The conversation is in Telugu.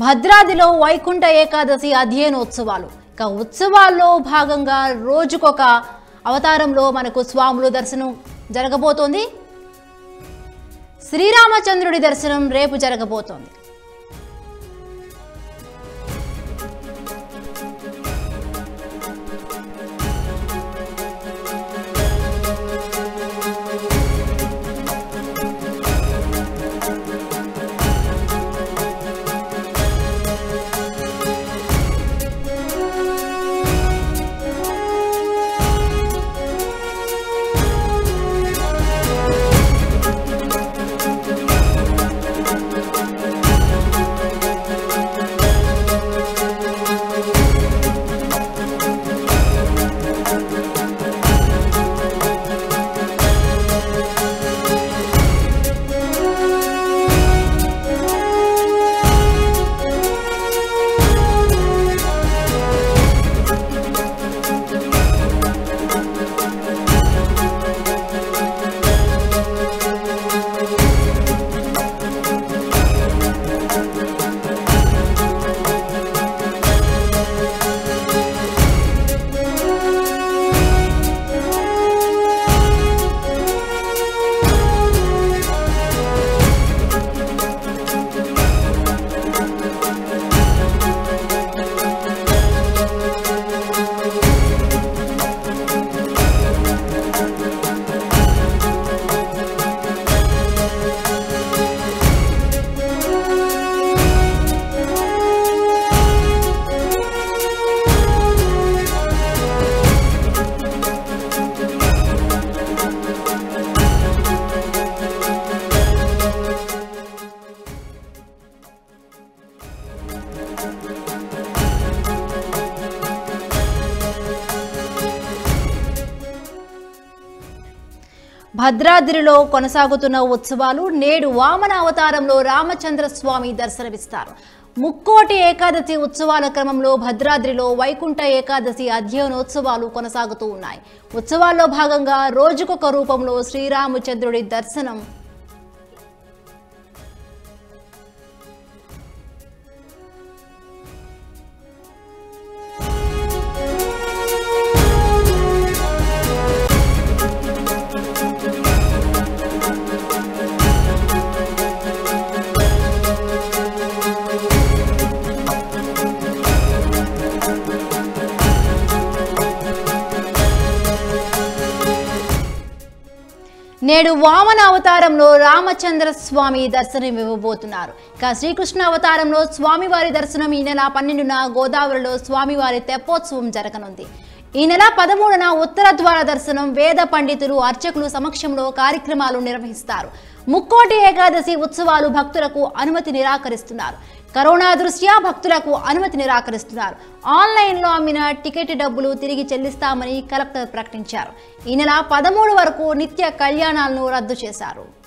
భద్రాద్రిలో వైకుంఠ ఏకాదశి అధ్యయనోత్సవాలు ఇక ఉత్సవాల్లో భాగంగా రోజుకొక అవతారంలో మనకు స్వాములు దర్శనం జరగబోతోంది శ్రీరామచంద్రుడి దర్శనం రేపు జరగబోతోంది భద్రాద్రిలో కొనసాగుతున్న ఉత్సవాలు నేడు వామన అవతారంలో రామచంద్ర స్వామి దర్శనమిస్తారు ముక్కోటి ఏకాదశి ఉత్సవాల క్రమంలో భద్రాద్రిలో వైకుంఠ ఏకాదశి అధ్యయనోత్సవాలు కొనసాగుతూ ఉన్నాయి ఉత్సవాల్లో భాగంగా రోజుకొక రూపంలో శ్రీరామచంద్రుడి దర్శనం నేడు వామన అవతారంలో రామచంద్ర స్వామి దర్శనం ఇవ్వబోతున్నారు ఇక శ్రీకృష్ణ అవతారంలో స్వామివారి దర్శనం ఈ నెల పన్నెండున గోదావరిలో స్వామివారి తెప్పోత్సవం జరగనుంది ఈ నెల పదమూడున ఉత్తర ద్వార దర్శనం వేద పండితులు అర్చకులు సమక్షంలో కార్యక్రమాలు నిర్వహిస్తారు ముక్కోటి ఏకాదశి ఉత్సవాలు భక్తులకు అనుమతి నిరాకరిస్తున్నారు కరోనా దృష్ట్యా భక్తులకు అనుమతి నిరాకరిస్తున్నారు ఆన్లైన్లో అమ్మిన టికెట్ డబ్బులు తిరిగి చెల్లిస్తామని కలెక్టర్ ప్రకటించారు ఈ నెల పదమూడు వరకు నిత్య కళ్యాణాలను రద్దు చేశారు